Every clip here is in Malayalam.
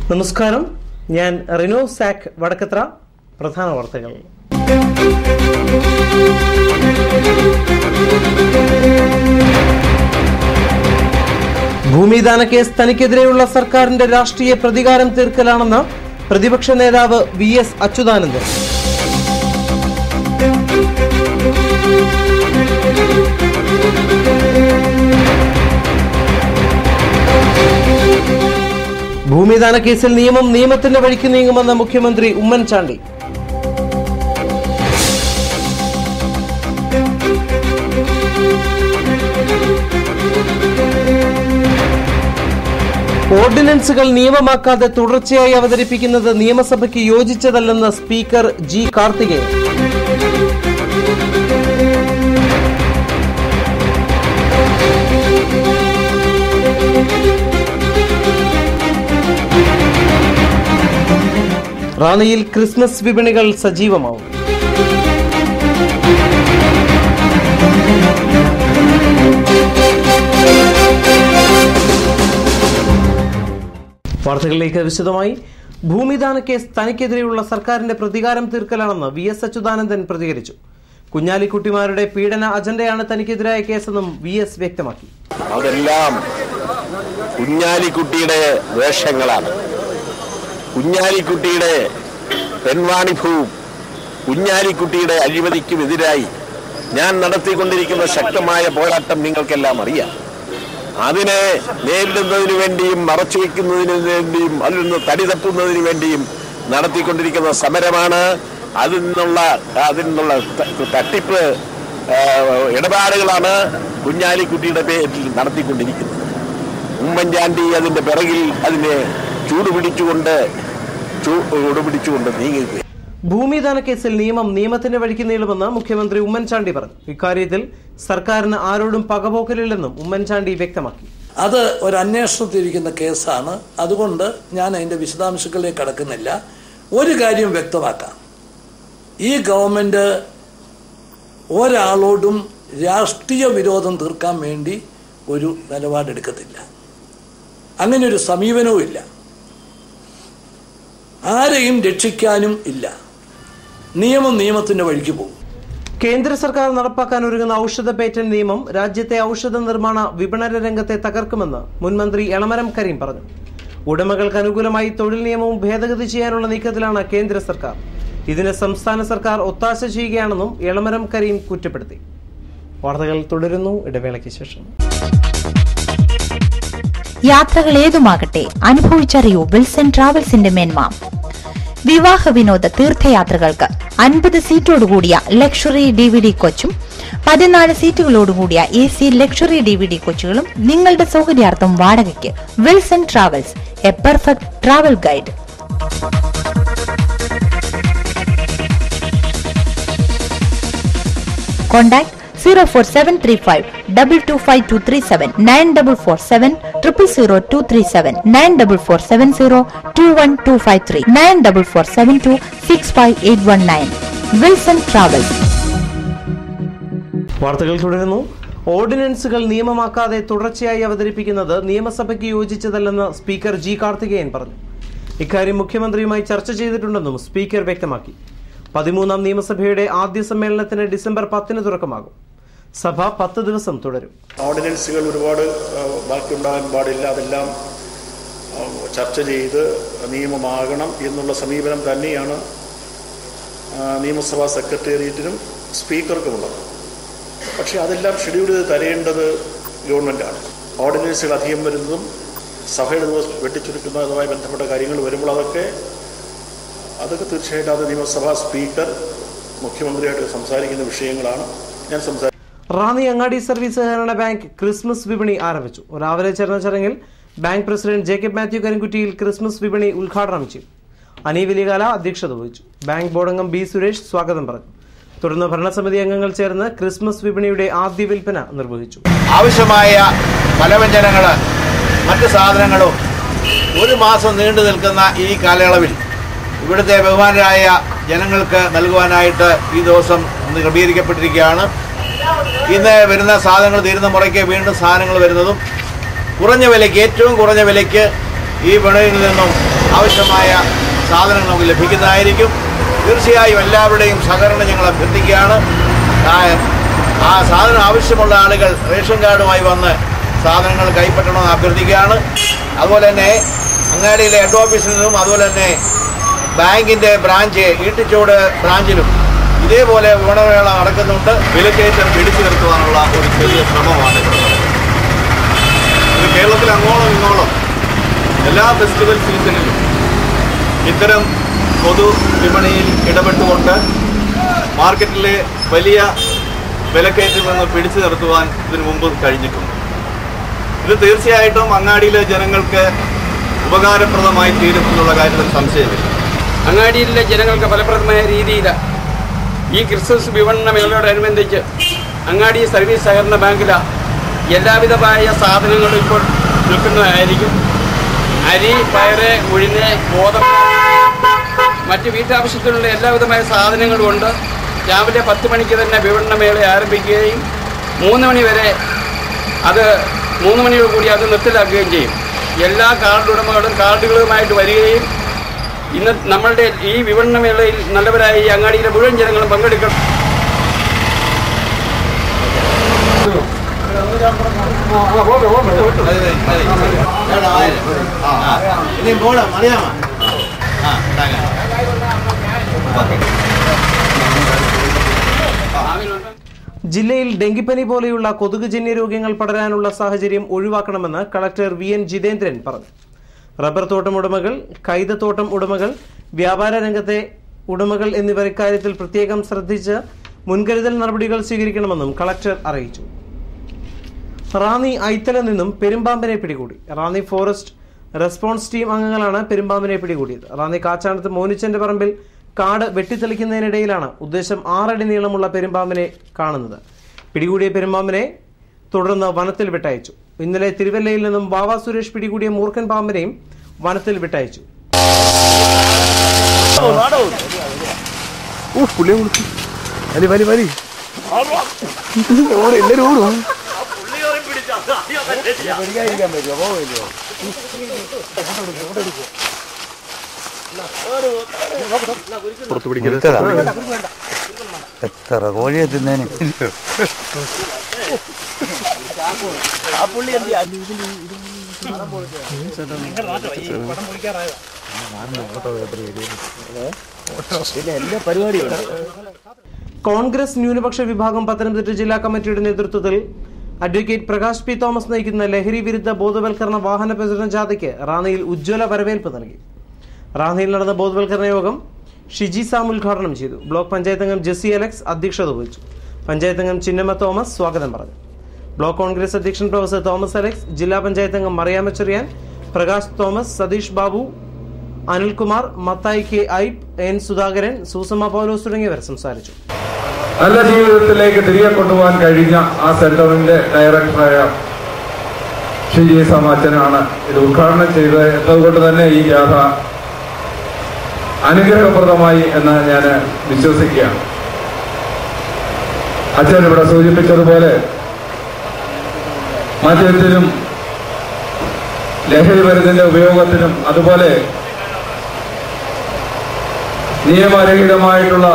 നമസ്കാരം ഞാൻ റിനോ സാക്ക് വടക്കത്ര പ്രധാന വാർത്തകൾ ഭൂമിദാന കേസ് തനിക്കെതിരെയുള്ള സർക്കാരിന്റെ രാഷ്ട്രീയ പ്രതികാരം തീർക്കലാണെന്ന് പ്രതിപക്ഷ നേതാവ് വി എസ് അച്യുതാനന്ദൻ ഭൂമിദാന കേസിൽ നിയമം നിയമത്തിന്റെ വഴിക്ക് നീങ്ങുമെന്ന് മുഖ്യമന്ത്രി ഉമ്മൻചാണ്ടി ഓർഡിനൻസുകൾ നിയമമാക്കാതെ തുടർച്ചയായി അവതരിപ്പിക്കുന്നത് നിയമസഭയ്ക്ക് യോജിച്ചതല്ലെന്ന് സ്പീക്കർ ജി കാർത്തികേയൻ റാന്നിയിൽ ക്രിസ്മസ് വിപണികൾ സജീവമാവും വാർത്തകളിലേക്ക് വിശദമായി ഭൂമിദാന കേസ് തനിക്കെതിരെയുള്ള സർക്കാരിന്റെ പ്രതികാരം തീർക്കലാണെന്ന് വി എസ് അച്യുതാനന്ദൻ പ്രതികരിച്ചു കുഞ്ഞാലിക്കുട്ടിമാരുടെ പീഡന അജണ്ടയാണ് തനിക്കെതിരായ കേസെന്നും വി എസ് വ്യക്തമാക്കി അതെല്ലാം കുഞ്ഞാലിക്കുട്ടിയുടെ വേഷങ്ങളാണ് കുഞ്ഞാലിക്കുട്ടിയുടെ പെൺവാണിഭവും കുഞ്ഞാലിക്കുട്ടിയുടെ അഴിമതിക്കുമെതിരായി ഞാൻ നടത്തിക്കൊണ്ടിരിക്കുന്ന ശക്തമായ പോരാട്ടം നിങ്ങൾക്കെല്ലാം അറിയാം അതിനെ നേരിടുന്നതിന് വേണ്ടിയും മറച്ചു വയ്ക്കുന്നതിന് വേണ്ടിയും അതിൽ നിന്ന് തടി തപ്പുന്നതിന് വേണ്ടിയും നടത്തിക്കൊണ്ടിരിക്കുന്ന സമരമാണ് അതിൽ നിന്നുള്ള അതിൽ നിന്നുള്ള ത- തട്ടിപ്പ് ആ, ഇടപാടുകളാണ് കുഞ്ഞാലിക്കുട്ടിയുടെ പേരിൽ നടത്തിക്കൊണ്ടിരിക്കുന്നത് ഉമ്മൻചാണ്ടി അതിന്റെ പിറകിൽ അതിനെ ചൂടുപിടിച്ചുകൊണ്ട് ചൂടുപിടിച്ചുകൊണ്ട് നീങ്ങുകയാണ് ഭൂമിദാന കേസിൽ നിയമം നിയമത്തിന്റെ വഴിക്ക് നീളുമെന്ന് മുഖ്യമന്ത്രി ഉമ്മൻചാണ്ടി പറഞ്ഞു ഇക്കാര്യത്തിൽ സർക്കാരിന് ആരോടും പകപോക്കലില്ലെന്നും ഉമ്മൻചാണ്ടി വ്യക്തമാക്കി അത് ഒരു അന്വേഷണത്തിരിക്കുന്ന കേസാണ് അതുകൊണ്ട് ഞാൻ അതിന്റെ വിശദാംശങ്ങളിലേക്ക് കടക്കുന്നില്ല ഒരു കാര്യം വ്യക്തമാക്കാം ഈ ഗവൺമെന്റ് ഒരാളോടും രാഷ്ട്രീയ വിരോധം തീർക്കാൻ വേണ്ടി ഒരു നിലപാടെടുക്കത്തില്ല അങ്ങനെ ഒരു സമീപനവും ഇല്ല ആരെയും രക്ഷിക്കാനും ഇല്ല നിയമം നിയമത്തിന്റെ വഴിക്ക് പോകും കേന്ദ്ര സർക്കാർ നടപ്പാക്കാൻ ഒരുങ്ങുന്ന ഔഷധ പേറ്റന്റ് നിയമം രാജ്യത്തെ ഔഷധ നിർമ്മാണ വിപണന രംഗത്തെ തകർക്കുമെന്ന് മുൻമന്ത്രി എളമരം കരീം പറഞ്ഞു ഉടമകൾക്ക് അനുകൂലമായി തൊഴിൽ നിയമവും ഭേദഗതി ചെയ്യാനുള്ള നീക്കത്തിലാണ് കേന്ദ്ര സർക്കാർ ഇതിന് സംസ്ഥാന സർക്കാർ ഒത്താശ ചെയ്യുകയാണെന്നും എളമരം കരീം കുറ്റപ്പെടുത്തി വാർത്തകൾ തുടരുന്നു ഇടവേളയ്ക്ക് ശേഷം യാത്രകൾ ഏതുമാകട്ടെ അനുഭവിച്ചറിയൂ വിൽസൺ ട്രാവൽസിന്റെ മേന്മ വിവാഹ വിനോദ തീർത്ഥയാത്രകൾക്ക് അൻപത് സീറ്റോടുകൂടിയ ലക്ഷറി ഡി വി ഡി കോച്ചും പതിനാല് സീറ്റുകളോടുകൂടിയ A C luxury D V D കോച്ചുകളും നിങ്ങളുടെ സൗകര്യാർത്ഥം വാടകയ്ക്ക് Wilson travels a perfect travel guide Contact 04735 225 944 237 94470 21253 94472 65819 Wilson Travels വാർത്തകൾ തുടരുന്നു ഓർഡിനൻസുകൾ നിയമമാക്കാതെ തുടർച്ചയായി അവതരിപ്പിക്കുന്നത് നിയമസഭയ്ക്ക് യോജിച്ചതല്ലെന്ന് സ്പീക്കർ ജി കാർത്തികേയൻ പറഞ്ഞു ഇക്കാര്യം മുഖ്യമന്ത്രിയുമായി ചർച്ച ചെയ്തിട്ടുണ്ടെന്നും സ്പീക്കർ വ്യക്തമാക്കി പതിമൂന്നാം നിയമസഭയുടെ ആദ്യ സമ്മേളനത്തിന് ഡിസംബർ പത്തിന് തുടക്കമാകും സഭ പത്ത് ദിവസം തുടരും ഓർഡിനൻസുകൾ ഒരുപാട് ആ, ബാക്കിയുണ്ടാകാൻ പാടില്ല അതെല്ലാം ആ, ചർച്ച ചെയ്ത് നിയമമാകണം എന്നുള്ള സമീപനം തന്നെയാണ് ആ, നിയമസഭാ സെക്രട്ടേറിയറ്റിനും സ്പീക്കർക്കുമുള്ളത് പക്ഷേ അതെല്ലാം ഷെഡ്യൂൾ ചെയ്ത് തരേണ്ടത് ഗവൺമെൻറ്റാണ് ഓർഡിനൻസുകൾ അധികം വരുന്നതും സഭയുടെ ദിവസം വെട്ടിച്ചുരുക്കുന്നതുമായി ബന്ധപ്പെട്ട കാര്യങ്ങൾ വരുമ്പോൾ അതൊക്കെ അതൊക്കെ തീർച്ചയായിട്ടും അത് നിയമസഭാ സ്പീക്കർ മുഖ്യമന്ത്രിയായിട്ട് സംസാരിക്കുന്ന വിഷയങ്ങളാണ് ഞാൻ സംസാരിക്കുന്നത് റാന്നി അങ്ങാടി സർവീസ് സഹകരണ ബാങ്ക് ക്രിസ്മസ് വിപണി ആരംഭിച്ചു രാവിലെ ചേർന്ന ചടങ്ങിൽ ബാങ്ക് പ്രസിഡന്റ് ജേക്കബ് മാത്യു കരിൻകുറ്റിയിൽ ക്രിസ്മസ് വിപണി ഉദ്ഘാടനം ചെയ്തു അനി വലികാല അധ്യക്ഷത വഹിച്ചു ബാങ്ക് ബോർഡ് അംഗം ബി സുരേഷ് സ്വാഗതം പറഞ്ഞു തുടർന്ന് ഭരണസമിതി അംഗങ്ങൾ ചേർന്ന് ക്രിസ്മസ് വിപണിയുടെ ആദ്യ വിൽപ്പന നിർവഹിച്ചു ആവശ്യമായ പലവ്യഞ്ജനങ്ങൾ മറ്റ് സാധനങ്ങളും ഒരു മാസം നീണ്ടു നിൽക്കുന്ന ഈ കാലയളവിൽ ഇവിടുത്തെ ബഹുമാനരായ ജനങ്ങൾക്ക് നൽകുവാനായിട്ട് ഈ ദിവസം ഇന്ന് ക്രമീകരിക്കപ്പെട്ടിരിക്കുകയാണ് ഇന്ന് വരുന്ന സാധനങ്ങൾ തീരുന്ന മുറയ്ക്ക് വീണ്ടും സാധനങ്ങൾ വരുന്നതും കുറഞ്ഞ വിലയ്ക്ക് ഏറ്റവും കുറഞ്ഞ വിലയ്ക്ക് ഈ വിപണിയിൽ നിന്നും ആവശ്യമായ സാധനങ്ങൾ നമുക്ക് ലഭിക്കുന്നതായിരിക്കും തീർച്ചയായും എല്ലാവരുടെയും സഹകരണം ഞങ്ങൾ അഭ്യർത്ഥിക്കുകയാണ് ആ- ആ സാധനം ആവശ്യമുള്ള ആളുകൾ റേഷൻ കാർഡുമായി വന്ന് സാധനങ്ങൾ കൈപ്പറ്റണമെന്ന് അഭ്യർത്ഥിക്കുകയാണ് അതുപോലെ തന്നെ അങ്ങാടിയിലെ ഹെഡ് ഓഫീസിൽ നിന്നും അതുപോലെ തന്നെ ബാങ്കിൻ്റെ ബ്രാഞ്ച് ഈട്ടിച്ചോട് ബ്രാഞ്ചിലും ഇതേപോലെ വിപണനമേള നടക്കുന്നുണ്ട് വിലക്കയറ്റം പിടിച്ചു നിർത്തുവാനുള്ള ഒരു ചെറിയ ശ്രമമാണ് ഇവിടെ നടക്കുന്നത്. ഇത് കേരളത്തിൽ അങ്ങോളം ഇങ്ങോളം എല്ലാ ഫെസ്റ്റിവൽ സീസണിലും ഇത്തരം പൊതു വിപണിയിൽ ഇടപെട്ടുകൊണ്ട് മാർക്കറ്റിലെ വലിയ വിലക്കയറ്റിൽ നിന്ന് പിടിച്ചു നിർത്തുവാൻ ഇതിനു മുമ്പ് കഴിഞ്ഞിട്ടുണ്ട് ഇത് തീർച്ചയായിട്ടും അങ്ങാടിയിലെ ജനങ്ങൾക്ക് ഉപകാരപ്രദമായി തീരുമെന്നുള്ള കാര്യത്തിൽ സംശയമില്ല അങ്ങാടിയിലെ ജനങ്ങൾക്ക് ഫലപ്രദമായ രീതിയിൽ ഈ ക്രിസ്മസ് വിപണന മേളയോടനുബന്ധിച്ച് അങ്ങാടി സർവീസ് സഹകരണ ബാങ്കിൽ എല്ലാവിധമായ സാധനങ്ങളും ഇപ്പോൾ നിൽക്കുന്നതായിരിക്കും അരി പയറ് ഉഴുന്ന് ഗോതമ്പ് മറ്റ് വീട്ടാവശ്യത്തിനുള്ള എല്ലാവിധമായ സാധനങ്ങളും ഉണ്ട് രാവിലെ പത്ത് മണിക്ക് തന്നെ വിപണന മേള ആരംഭിക്കുകയും മൂന്ന് മണി വരെ അത് മൂന്ന് മണിയോട് കൂടി അത് നിർത്തലാക്കുകയും ചെയ്യും എല്ലാ കാർഡ് ഉടമകളും കാർഡുകളുമായിട്ട് വരികയും ഇന്ന് നമ്മളുടെ ഈ വിപണന മേളയിൽ നല്ലവരായ ഈ അങ്ങാടിയിലെ മുഴുവൻ ജനങ്ങളും പങ്കെടുക്കണം ഇനി പോണം അറിയാമോ ആ ഉണ്ടാകാം ജില്ലയിൽ ഡെങ്കിപ്പനി പോലെയുള്ള കൊതുകുജന്യ രോഗങ്ങൾ പടരാനുള്ള സാഹചര്യം ഒഴിവാക്കണമെന്ന് കളക്ടർ വി എൻ ജിതേന്ദ്രൻ പറഞ്ഞു റബ്ബർ തോട്ടം ഉടമകൾ കൈതത്തോട്ടം ഉടമകൾ വ്യാപാര രംഗത്തെ ഉടമകൾ എന്നിവർ ഇക്കാര്യത്തിൽ പ്രത്യേകം ശ്രദ്ധിച്ച് മുൻകരുതൽ നടപടികൾ സ്വീകരിക്കണമെന്നും കളക്ടർ അറിയിച്ചു റാന്നി ഐത്തല നിന്നും പെരുമ്പാമ്പിനെ പിടികൂടി റാന്നി ഫോറസ്റ്റ് റെസ്പോൺസ് ടീം അംഗങ്ങളാണ് പെരുമ്പാമ്പിനെ പിടികൂടിയത് റാന്നി കാച്ചാണത്ത് മോനിച്ചന്റെ പറമ്പിൽ കാട് വെട്ടിത്തെളിക്കുന്നതിനിടയിലാണ് ഉദ്ദേശം ആറടി നീളമുള്ള പെരുമ്പാമ്പിനെ കാണുന്നത് പിടികൂടിയ പെരുമ്പാമ്പിനെ തുടർന്ന് വനത്തിൽ വിട്ടയച്ചു ഇന്നലെ തിരുവല്ലയിൽ നിന്നും ബാവ സുരേഷ് പിടികൂടിയ മൂർഖൻ പാമ്പിനെയും വനത്തിൽ വിട്ടയച്ചു എത്ര കോഴിയെ തിന്നേന് കോൺഗ്രസ് ന്യൂനപക്ഷ വിഭാഗം പത്തനംതിട്ട ജില്ലാ കമ്മിറ്റിയുടെ നേതൃത്വത്തിൽ അഡ്വക്കേറ്റ് പ്രകാശ് പി തോമസ് നയിക്കുന്ന ലഹരി വിരുദ്ധ ബോധവൽക്കരണ വാഹന പ്രചരണ ജാഥയ്ക്ക് റാന്നിയിൽ ഉജ്ജ്വല വരവേൽപ്പ് നൽകി റാന്നിയിൽ നടന്ന ബോധവൽക്കരണ യോഗം ഷിജി സാം ഉദ്ഘാടനം ചെയ്തു ബ്ലോക്ക് പഞ്ചായത്ത് അംഗം ജെസി അലക്സ് അധ്യക്ഷത വഹിച്ചു പഞ്ചായത്ത് അംഗം ചിന്നമ്മ തോമസ് സ്വാഗതം പറഞ്ഞു ബ്ലോക്ക് കോൺഗ്രസ് അധ്യക്ഷൻ പ്രൊഫസർ തോമസ് അലക്സ് ജില്ലാ പഞ്ചായത്ത് അംഗം മറിയാമ്മ ചെറിയാൻ പ്രകാശ് തോമസ് സതീഷ് ബാബു അനിൽകുമാർ മത്തായി കെ ഐപ്പ് എൻ സുധാകരൻ സൂസമ്മ പൗലോസ് തുടങ്ങിയവർ സംസാരിച്ചു നല്ല ജീവിതത്തിലേക്ക് തിരികെ കൊണ്ടുപോകാൻ കഴിഞ്ഞ ആ സെന്ററിന്റെ ഡയറക്ടറായ ശ്രീ ജി സമാച്ചനാണ് ഇത് ഉദ്ഘാടനം ചെയ്തത് എന്നതുകൊണ്ട് തന്നെ ഈ ജാഥ അനുഗ്രഹപ്രദമായി എന്ന് ഞാൻ വിശ്വസിക്കുകയാണ് അച്ഛൻ ഇവിടെ സൂചിപ്പിച്ചതുപോലെ മദ്യത്തിനും ലഹരി മരുന്നിന്റെ ഉപയോഗത്തിനും അതുപോലെ നിയമരഹിതമായിട്ടുള്ള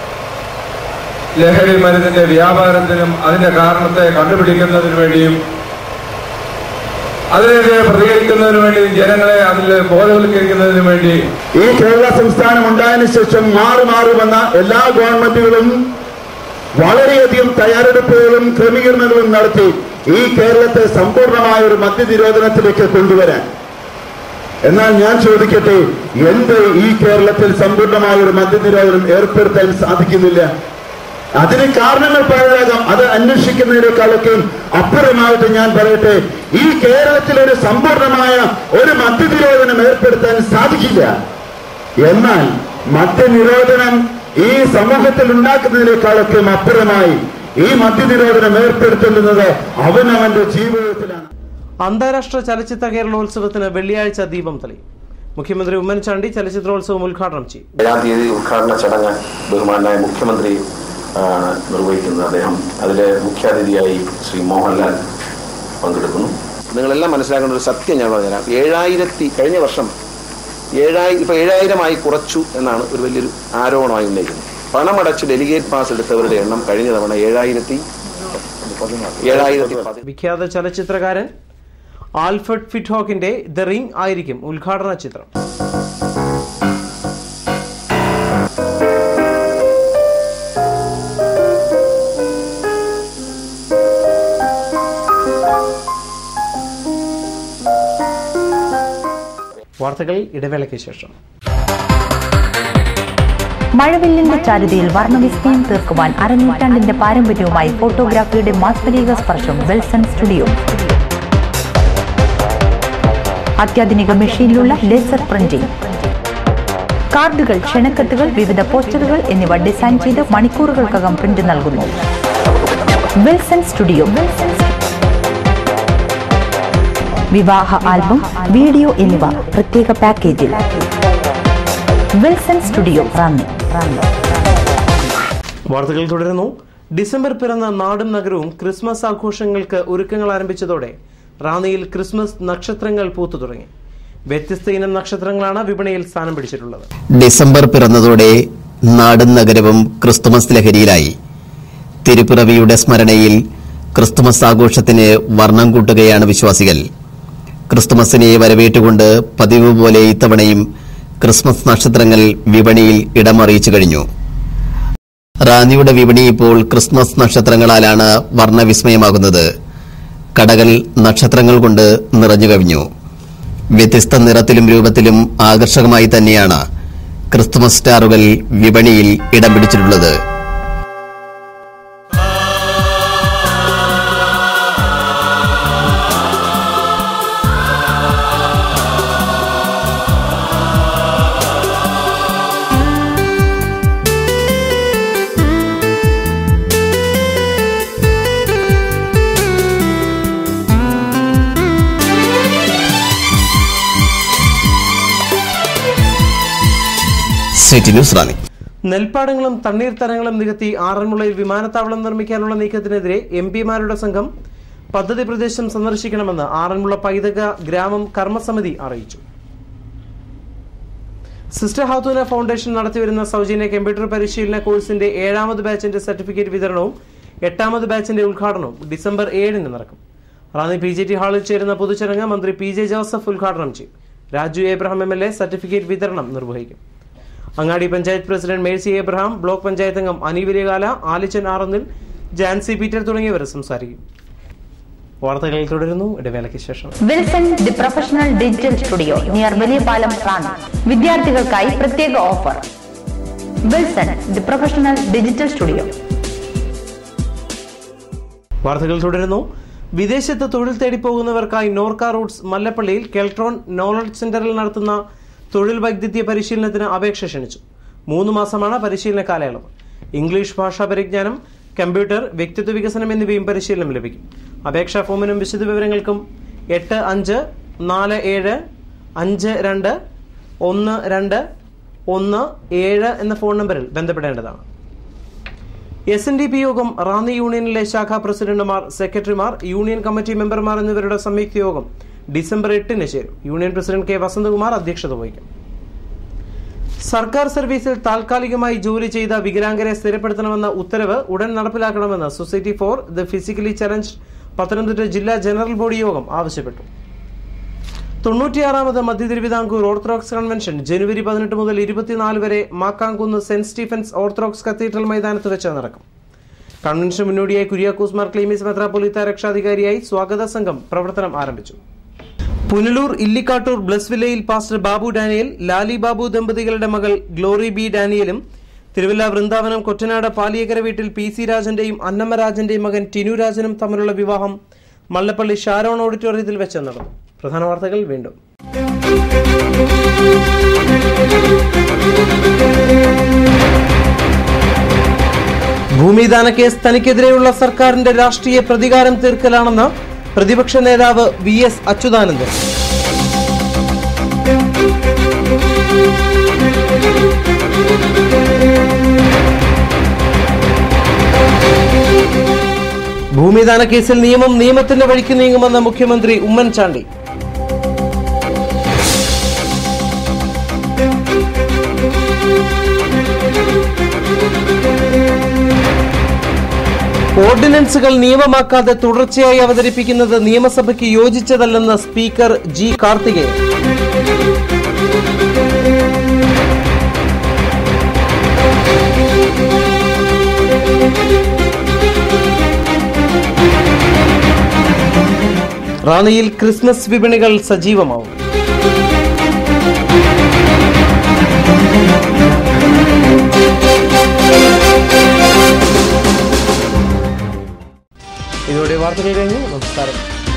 ലഹരി മരുന്നിന്റെ വ്യാപാരത്തിനും അതിന്റെ കാരണത്തെ കണ്ടുപിടിക്കുന്നതിന് വേണ്ടിയും അതിനെതിരെ പ്രതികരിക്കുന്നതിന് വേണ്ടിയും ജനങ്ങളെ അതിൽ ബോധവൽക്കരിക്കുന്നതിന് വേണ്ടി ഈ കേരള സംസ്ഥാനം ഉണ്ടായതിനു ശേഷം മാറി മാറി വന്ന എല്ലാ ഗവൺമെന്റുകളും വളരെയധികം തയ്യാറെടുപ്പുകളും ക്രമീകരണങ്ങളും നടത്തി ഈ കേരളത്തെ സമ്പൂർണമായ ഒരു മദ്യനിരോധനത്തിലേക്ക് കൊണ്ടുവരാൻ എന്നാൽ ഞാൻ ചോദിക്കട്ടെ എന്ത് ഈ കേരളത്തിൽ സമ്പൂർണമായ ഒരു മദ്യനിരോധനം ഏർപ്പെടുത്താൻ സാധിക്കുന്നില്ല അതിന് കാരണങ്ങൾ പലതാകാം അത് അന്വേഷിക്കുന്നതിനേക്കാളൊക്കെ അപ്പുറമായിട്ട് ഞാൻ പറയട്ടെ ഈ കേരളത്തിൽ ഒരു സമ്പൂർണമായ ഒരു മദ്യനിരോധനം ഏർപ്പെടുത്താൻ സാധിക്കില്ല എന്നാൽ മദ്യനിരോധനം ഈ സമൂഹത്തിൽ ഉണ്ടാക്കുന്നതിനേക്കാളൊക്കെ അപ്പുറമായി ഈ മദ്യനിരോധനം ഏർപ്പെടുത്തുന്നത് അവനവന്റെ ജീവിതത്തിലാണ് അന്താരാഷ്ട്ര ചലച്ചിത്ര കേരളോത്സവത്തിന് വെള്ളിയാഴ്ച ദീപം തെളി മുഖ്യമന്ത്രി ഉമ്മൻചാണ്ടി ചലച്ചിത്രോത്സവം ഉദ്ഘാടനം ചെയ്യും ഏഴാം തീയതി ഉദ്ഘാടന ചടങ്ങ് ബഹുമാനായ മുഖ്യമന്ത്രി ആ, നിർവഹിക്കുന്നത് അദ്ദേഹം അതിലെ മുഖ്യാതിഥിയായി ശ്രീ മോഹൻലാൽ പങ്കെടുക്കുന്നു നിങ്ങളെല്ലാം മനസ്സിലാക്കേണ്ട ഒരു സത്യം ഞാൻ പറഞ്ഞുതരാം ഏഴായിരത്തി കഴിഞ്ഞ വർഷം ഏഴായിരം ഇപ്പൊ ഏഴായിരമായി കുറച്ചു എന്നാണ് ഒരു വലിയൊരു ആരോപണമായി ഉന്നയിക്കുന്നത് പണമടച്ച് ഡെലിഗേറ്റ് പാസ് എടുത്തവരുടെ എണ്ണം കഴിഞ്ഞ തവണ ഏഴായിരത്തി ഏഴായിരത്തി പതി- വിഖ്യാത ചലച്ചിത്രകാരൻ ആൽഫർഡ് ഫിറ്റ്ഹോക്കിന്റെ ദ റിംഗ് ആയിരിക്കും ഉദ്ഘാടന ചിത്രം വാർത്തകൾ ഇടവേളയ്ക്ക് ശേഷം മഴവില്ലിന്റെ ചാരുതയിൽ വർണ്ണവിസ്മയം തീർക്കുവാൻ അരനൂറ്റാണ്ടിന്റെ പാരമ്പര്യവുമായി ഫോട്ടോഗ്രാഫിയുടെ മാസ്മരിക സ്പർശം വെൽസൺ സ്റ്റുഡിയോ അത്യാധുനിക മെഷീനിലുള്ള ലേസർ പ്രിന്റിംഗ് കാർഡുകൾ ക്ഷണക്കത്തുകൾ വിവിധ പോസ്റ്ററുകൾ എന്നിവ ഡിസൈൻ ചെയ്ത് മണിക്കൂറുകൾക്കകം പ്രിന്റ് നൽകുന്നു വിൽസൺ സ്റ്റുഡിയോ വിവാഹ ആൽബം വീഡിയോ എന്നിവ പ്രത്യേക പാക്കേജിൽ വിൽസൺ സ്റ്റുഡിയോ റാന്നി റാന്നി വാർത്തകൾ തുടരുന്നു ഡിസംബർ പിറന്ന നാടും നഗരവും ക്രിസ്മസ് ആഘോഷങ്ങൾക്ക് ഒരുക്കങ്ങൾ ആരംഭിച്ചതോടെ റാന്നിയിൽ ക്രിസ്മസ് നക്ഷത്രങ്ങൾ പൂത്തു തുടങ്ങി വ്യത്യസ്ത ഇനം നക്ഷത്രങ്ങളാണ് വിപണിയിൽ സ്ഥാനം പിടിച്ചിട്ടുള്ളത് ഡിസംബർ പിറന്നതോടെ നാടും നഗരവും ക്രിസ്തുമസ് ലഹരിയിലായി തിരുപ്പിറവിയുടെ സ്മരണയിൽ ക്രിസ്തുമസ് ആഘോഷത്തിന് വർണ്ണം കൂട്ടുകയാണ് വിശ്വാസികൾ ക്രിസ്തുമസിനെ വരവേറ്റുകൊണ്ട് പതിവ് പോലെ ഇത്തവണയും ക്രിസ്മസ് നക്ഷത്രങ്ങൾ വിപണിയിൽ ഇടമറിയിച്ചു കഴിഞ്ഞു റാന്നിയുടെ വിപണി ഇപ്പോൾ ക്രിസ്മസ് നക്ഷത്രങ്ങളാലാണ് വർണ്ണവിസ്മയമാകുന്നത് കടകൾ നക്ഷത്രങ്ങൾ കൊണ്ട് നിറഞ്ഞു കവിഞ്ഞു വ്യത്യസ്ത നിറത്തിലും രൂപത്തിലും ആകർഷകമായി തന്നെയാണ് ക്രിസ്തുമസ് സ്റ്റാറുകൾ വിപണിയിൽ ഇടം പിടിച്ചിട്ടുള്ളത് സിറ്റി ന്യൂസ് റാന്നി നെൽപ്പാടങ്ങളും തണ്ണീർത്തടങ്ങളും നികത്തി ആറന്മുളയിൽ വിമാനത്താവളം നിർമ്മിക്കാനുള്ള നീക്കത്തിനെതിരെ എം പിമാരുടെ സംഘം പദ്ധതി പ്രദേശം സന്ദർശിക്കണമെന്ന് ആറന്മുള പൈതക ഗ്രാമം കർമ്മസമിതി അറിയിച്ചു സിസ്റ്റർ ഹാത്തൂന ഫൗണ്ടേഷൻ നടത്തിവരുന്ന സൗജന്യ കമ്പ്യൂട്ടർ പരിശീലന കോഴ്സിന്റെ ഏഴാമത് ബാച്ചിന്റെ സർട്ടിഫിക്കറ്റ് വിതരണവും എട്ടാമത് ബാച്ചിന്റെ ഉദ്ഘാടനവും ഡിസംബർ ഏഴിന് നടക്കും റാന്നി പി ജെ ടി ഹാളിൽ ചേരുന്ന പൊതുചടങ്ങ് മന്ത്രി പി ജെ ജോസഫ് ഉദ്ഘാടനം ചെയ്യും Raju Abraham M L A certificate വിതരണം നിർവഹിക്കും അങ്ങാടി പഞ്ചായത്ത് പ്രസിഡന്റ് മേഴ്സി എബ്രഹാം ബ്ലോക്ക് പഞ്ചായത്ത് അംഗം അനി വലിയകാല ആലിച്ചൻ ആറന്നിൽ ജാൻസി പീറ്റർ തുടങ്ങിയവർ സംസാരിക്കും വാർത്തകൾ തുടരുന്നു ഇടവേളയ്ക്ക് ശേഷം Wilson the professional digital studio near Valiya Palam Ranni വിദ്യാർത്ഥികൾക്കായി പ്രത്യേക offer Wilson the professional digital studio വാർത്തകൾ തുടരുന്നു വിദേശത്ത് തൊഴിൽ തേടി പോകുന്നവർക്കായി നോർക്ക റൂട്ട്സ് മല്ലപ്പള്ളിയിൽ കെൽട്രോൺ നോളജ് സെന്ററിൽ നടത്തുന്ന തൊഴിൽ വൈദ്യുതി പരിശീലനത്തിന് അപേക്ഷ ക്ഷണിച്ചു മൂന്ന് മാസമാണ് പരിശീലന കാലയളവ് ഇംഗ്ലീഷ് ഭാഷാ പരിജ്ഞാനം കമ്പ്യൂട്ടർ വ്യക്തിത്വ വികസനം എന്നിവയും പരിശീലനം ലഭിക്കും അപേക്ഷാ ഫോമിനും വിശദവിവരങ്ങൾക്കും എട്ട് അഞ്ച് നാല് ഏഴ് അഞ്ച് രണ്ട് ഒന്ന് രണ്ട് ഒന്ന് ഏഴ് എന്ന ഫോൺ നമ്പറിൽ ബന്ധപ്പെടേണ്ടതാണ് എസ് എൻ ഡി പി യോഗം റാന്നി യൂണിയനിലെ ശാഖാ പ്രസിഡന്റുമാർ സെക്രട്ടറിമാർ യൂണിയൻ കമ്മിറ്റി മെമ്പർമാർ എന്നിവരുടെ സംയുക്ത യോഗം ഡിസംബർ എട്ടിന് ചേരും യൂണിയൻ പ്രസിഡന്റ് കെ വസന്തകുമാർ അധ്യക്ഷത വഹിക്കും സർക്കാർ സർവീസിൽ താൽക്കാലികമായി ജോലി ചെയ്ത വികലാംഗരെ സ്ഥിരപ്പെടുത്തണമെന്ന ഉത്തരവ് ഉടൻ നടപ്പിലാക്കണമെന്ന് society for the physically challenge Pathanamthitta ജില്ലാ ജനറൽ ബോഡി യോഗം ആവശ്യപ്പെട്ടു തൊണ്ണൂറ്റിയാറാമത് മധ്യ തിരുവിതാംകൂർ ഓർത്തഡോക്സ് കൺവെൻഷൻ ജനുവരി പതിനെട്ട് മുതൽ ഇരുപത്തിനാല് വരെ Makkamkunnu saint Stephen's orthodox cathedral മൈതാനത്ത് വെച്ച് നടക്കും കൺവെൻഷന് മുന്നോടിയായി കുര്യാക്കോസ് മാർ ക്ലീമിസ് മെത്രാപ്പൊലിത്ത രക്ഷാധികാരിയായി സ്വാഗത സംഘം പ്രവർത്തനം ആരംഭിച്ചു പുനലൂർ ഇല്ലിക്കാട്ടൂർ ബ്ലസ് വില്ലയിൽ പാസ്റ്റർ ബാബു ഡാനിയൽ ലാലി ബാബു ദമ്പതികളുടെ മകൾ ഗ്ലോറി ബി ഡാനിയലും തിരുവല്ല വൃന്ദാവനം കൊറ്റനാട് പാലിയക്കര വീട്ടിൽ പി സി രാജന്റെയും അന്നമ്മ രാജന്റെയും മകൻ ടിനു രാജനും തമ്മിലുള്ള വിവാഹം മല്ലപ്പള്ളി ഷാരോൺ ഓഡിറ്റോറിയത്തിൽ വെച്ച് നടന്നു പ്രധാന വാർത്തകൾ വീണ്ടും ഭൂമിദാന കേസ് തനിക്കെതിരെയുള്ള സർക്കാരിന്റെ രാഷ്ട്രീയ പ്രതികാരം തീർക്കലാണെന്ന് പ്രതിപക്ഷ നേതാവ് വി എസ് അച്യുതാനന്ദൻ ഭൂമിദാന കേസിൽ നിയമം നിയമത്തിന്റെ വഴിക്ക് നീങ്ങുമെന്ന് മുഖ്യമന്ത്രി ഉമ്മൻചാണ്ടി ഓർഡിനൻസുകൾ നിയമമാക്കാതെ തുടർച്ചയായി അവതരിപ്പിക്കുന്നത് നിയമസഭയ്ക്ക് യോജിച്ചതല്ലെന്ന് സ്പീക്കർ ജി കാർത്തികേയൻ റാന്നിയിൽ ക്രിസ്മസ് വിപണികൾ സജീവമാവും ഇതോടെ വാർത്തകൾ കഴിഞ്ഞു നമസ്കാരം